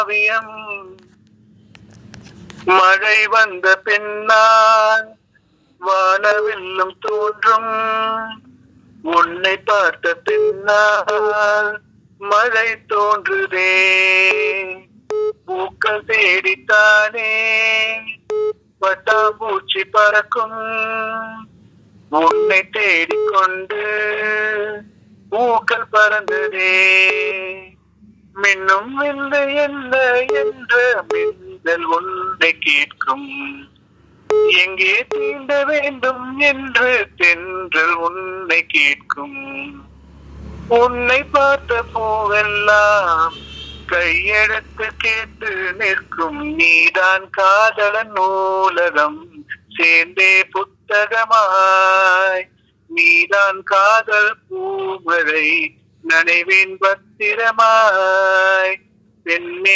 காவியம் மழை வந்த பின்னால் வானவில்லும் தோன்றும் உன்னை பார்த்த பின்னால் மழை தோன்றுதே பூக்கள் தேடித்தானே பட்டாம்பூச்சி பறக்கும் உன்னை தேடிக்கொண்டு பூக்கள் பறந்ததே மின்னும் இல்லை என்ன என்ற மின்னல் உன்னை கேட்கும் எங்கே தீண்ட வேண்டும் என்று தென்றல் உன்னை கேட்கும் உன்னை பார்த்த பூவெல்லாம் கையெடுத்து கேட்டு நிற்கும் நீதான் காதலன் நூலகம் சேர்ந்தே புத்தகமாய் நீதான் காதல் பூமழை நனைவின் பத்திரமாய் பெண்ணே